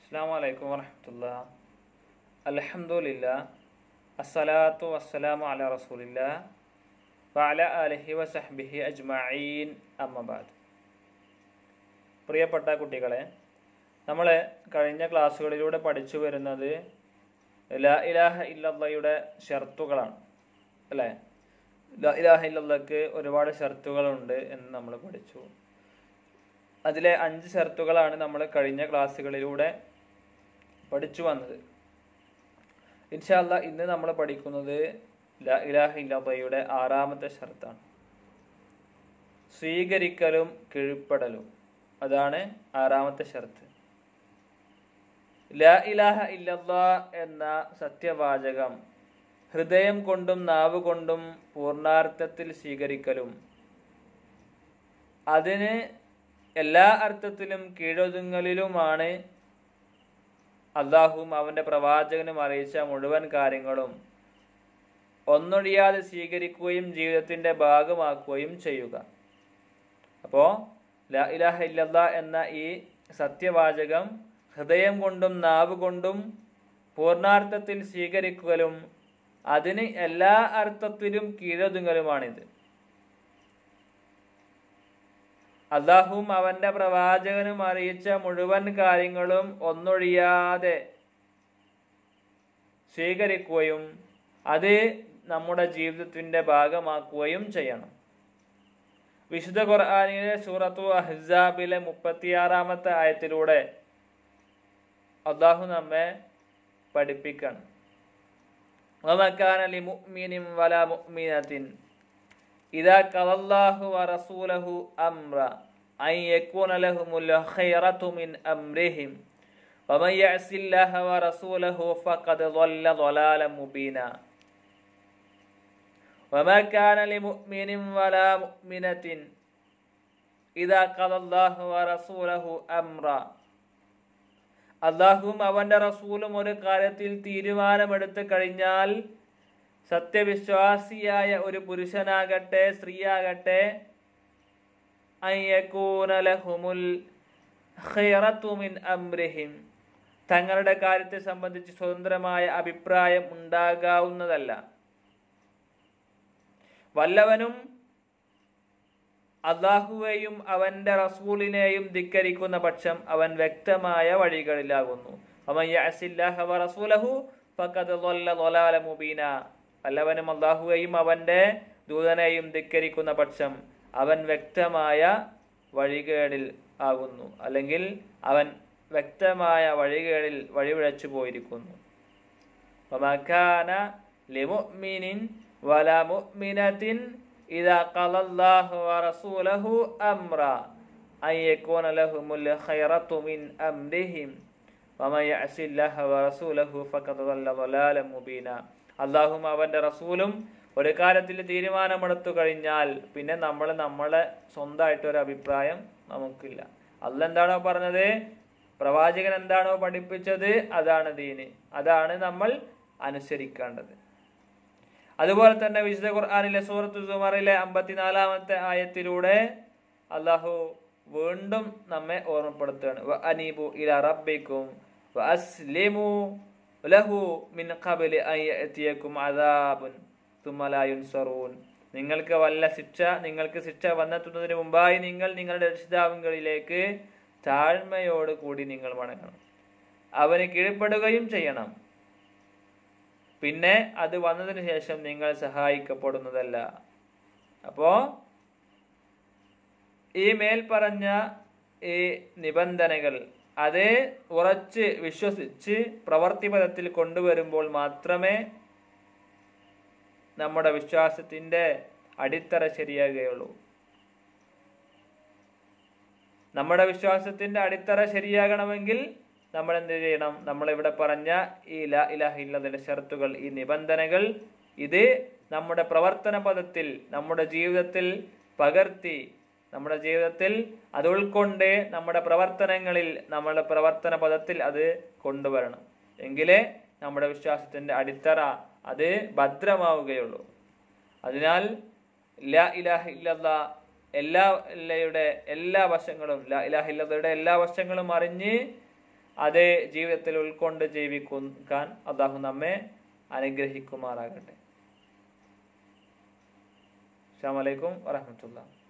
അസ്സാം വലൈക്കും വറഹമത്തുള്ള അലഹമുല്ല അസ്സലാത്തു വസ്സലാമു അല റസൂലില്ല വഅല അലഹി വസഹ്ബിഹി അജ്മഈൻ അമ്മബാദ് പ്രിയപ്പെട്ട കുട്ടികളെ നമ്മൾ കഴിഞ്ഞ ക്ലാസ്സുകളിലൂടെ പഠിച്ചു വരുന്നത് ലാ ഇലാഹ ഇല്ലല്ലയുടെ ഷർത്തുകളാണ് അല്ലേ ലാ ഇലാഹ ഇല്ലല്ലക്ക് ഒരുപാട് ഷർത്തുകളുണ്ട് എന്ന് നമ്മൾ പഠിച്ചു അതിലെ അഞ്ച് ഷർത്തുകളാണ് നമ്മൾ കഴിഞ്ഞ ക്ലാസ്സുകളിലൂടെ പഠിച്ചു വന്നത് ഇൻഷാല്ല ഇന്ന് നമ്മൾ പഠിക്കുന്നത് ലാ ഇലാഹ ഇല്ലയുടെ ആറാമത്തെ ഷർത്താണ് സ്വീകരിക്കലും കീഴ്പ്പെടലും അതാണ് ആറാമത്തെ ഷർത്ത് ലാ ഇലാഹ ഇല്ലല്ലാ എന്ന സത്യവാചകം ഹൃദയം കൊണ്ടും നാവ് കൊണ്ടും പൂർണ്ണാർത്ഥത്തിൽ സ്വീകരിക്കലും അതിന് എല്ലാ അർത്ഥത്തിലും കീഴൊതുങ്ങലിലുമാണ് അള്ളാഹുവും അവൻ്റെ പ്രവാചകനും അറിയിച്ച മുഴുവൻ കാര്യങ്ങളും ഒന്നൊഴിയാതെ സ്വീകരിക്കുകയും ജീവിതത്തിൻ്റെ ഭാഗമാക്കുകയും ചെയ്യുക അപ്പോൾ ലാ ഇലാഹ ഇല്ലല്ലാ എന്ന ഈ സത്യവാചകം ഹൃദയം കൊണ്ടും നാവ് കൊണ്ടും പൂർണ്ണാർത്ഥത്തിൽ സ്വീകരിക്കലും അതിന് എല്ലാ അർത്ഥത്തിലും കീഴൊതുങ്ങലുമാണിത് അള്ളാഹുവും അവന്റെ പ്രവാചകനും അറിയിച്ച മുഴുവൻ കാര്യങ്ങളും ഒന്നൊഴിയാതെ സ്വീകരിക്കുകയും അത് നമ്മുടെ ജീവിതത്തിന്റെ ഭാഗമാക്കുകയും ചെയ്യണം വിശുദ്ധ ഖുർആാനിലെ സൂറത്തു അഹ്സാബിലെ മുപ്പത്തിയാറാമത്തെ ആയത്തിലൂടെ അള്ളാഹു നമ്മെ പഠിപ്പിക്കണം وَمَكَانَ لِمُؤْمِنٍ وَلَا مُؤْمِنَةٍ إذا قضى الله ورسوله أمرا أن يكون لهم الخيرة من أمرهم ومن يعص الله ورسوله فقد ضل ضلالا مبينا وما كان لمؤمن ولا مؤمنة إذا قضى الله ورسوله أمرا അള്ളാഹുവും അവന്റെ റസൂലും ഒരു കാര്യത്തിൽ തീരുമാനമെടുത്തു കഴിഞ്ഞാൽ സത്യവിശ്വാസിയായ ഒരു പുരുഷനാകട്ടെ സ്ത്രീയാകട്ടെ അയ്യക്കൂനലഹുമുൽ ഖൈറത്തുമിൻ അംരിഹിം തങ്ങളുടെ കാര്യത്തെ സംബന്ധിച്ച് സ്വതന്ത്രമായ അഭിപ്രായം ഉണ്ടാകാവുന്നതല്ല വല്ലവനും അള്ളാഹുവേയും അവന്റെ റസൂലിനെയും ധിക്കരിക്കുന്ന പക്ഷം അവൻ വ്യക്തമായ വഴികളിലാകുന്നു അവൻ യഅസില്ലാഹ വറസൂലഹു ഫഖദ് ضل ضلالا മുബീന വല്ലവനും അള്ളാഹുവേയും അവന്റെ ദൂതനെയും ധിക്കരിക്കുന്ന പക്ഷം അവൻ വ്യക്തമായ വഴികേടിൽ ആകുന്നു അല്ലെങ്കിൽ അവൻ വ്യക്തമായ വഴികേടിൽ വഴിവിഴച്ചു പോയിരിക്കുന്നു وَمَكَانَ لِمُؤْمِنٍ وَلَا مُؤْمِنَةٍ إذا قضى الله ورسوله أمرا أن يكون لهم الخيرة من أمرهم ومن يعص الله ورسوله فقد ضل ضلالا مبينا അള്ളാഹും അവന്റെ റസൂലും ഒരു കാര്യത്തിൽ തീരുമാനമെടുത്തു കഴിഞ്ഞാൽ പിന്നെ നമ്മൾ നമ്മളെ സ്വന്തമായിട്ട് ഒരു അഭിപ്രായം നമുക്കില്ല അല്ല എന്താണോ പറഞ്ഞത് പ്രവാചകൻ എന്താണോ പഠിപ്പിച്ചത് അതാണ് ദീന് അതാണ് നമ്മൾ അനുസരിക്കേണ്ടത് അതുപോലെ തന്നെ വിശുദ്ധ ഖുർആാനിലെ സൂറത്തു സുമറിലെ അമ്പത്തിനാലാമത്തെ ആയത്തിലൂടെ അള്ളാഹു വീണ്ടും നമ്മെ ഓർമ്മപ്പെടുത്തുകയാണ് വ അനീബു ഇല റബ്ബിക്കും വ അസ്ലിമു ലഹു മിൻ ഖബലി അൻ യഅതിയകും അദാബുൻ തുമ്മ ലാ യുൻസറൂൻ നിങ്ങൾക്ക് വല്ല ശിക്ഷ നിങ്ങൾക്ക് ശിക്ഷ വന്നെത്തുന്നതിന് മുമ്പായി നിങ്ങൾ നിങ്ങളുടെ രക്ഷിതാവുകളിലേക്ക് താഴ്മയോട് കൂടി നിങ്ങൾ മടങ്ങണം അവന് കീഴ്പ്പെടുകയും ചെയ്യണം പിന്നെ അത് വന്നതിന് ശേഷം നിങ്ങൾ സഹായിക്കപ്പെടുന്നതല്ല അപ്പോ ഈ മേൽ പറഞ്ഞ ഈ നിബന്ധനകൾ അത് ഉറച്ച് വിശ്വസിച്ച് പ്രവർത്തിപഥത്തിൽ കൊണ്ടുവരുമ്പോൾ മാത്രമേ നമ്മുടെ വിശ്വാസത്തിന്റെ അടിത്തറ ശരിയാകുകയുള്ളൂ നമ്മുടെ വിശ്വാസത്തിന്റെ അടിത്തറ ശരിയാകണമെങ്കിൽ നമ്മൾ എന്ത് ചെയ്യണം നമ്മൾ ഇവിടെ പറഞ്ഞ ഈ ലാ ഇലാഹ ഇല്ലതിന്റെ ഷർത്തുകൾ ഈ നിബന്ധനകൾ ഇത് നമ്മുടെ പ്രവർത്തന പദത്തിൽ നമ്മുടെ ജീവിതത്തിൽ പകർത്തി നമ്മുടെ ജീവിതത്തിൽ അത് ഉൾക്കൊണ്ട് നമ്മുടെ പ്രവർത്തനങ്ങളിൽ നമ്മുടെ പ്രവർത്തന പദത്തിൽ അത് കൊണ്ടുവരണം എങ്കിലേ നമ്മുടെ വിശ്വാസത്തിന്റെ അടിത്തറ അത് ഭദ്രമാവുകയുള്ളൂ അതിനാൽ ലാ ഇലാഹ ഇല്ലല്ലാ എല്ലാ എല്ലായുടെ എല്ലാ വശങ്ങളും ലാ ഇലാഹ ഇല്ലയുടെ എല്ലാ വശങ്ങളും അറിഞ്ഞ് അത് ജീവിതത്തിൽ ഉൾക്കൊണ്ട് ജീവിക്കാൻ അള്ളാഹു നമ്മെ അനുഗ്രഹിക്കുമാറാകട്ടെ അസ്സാം വലൈക്കും വറഹമത്തുള്ള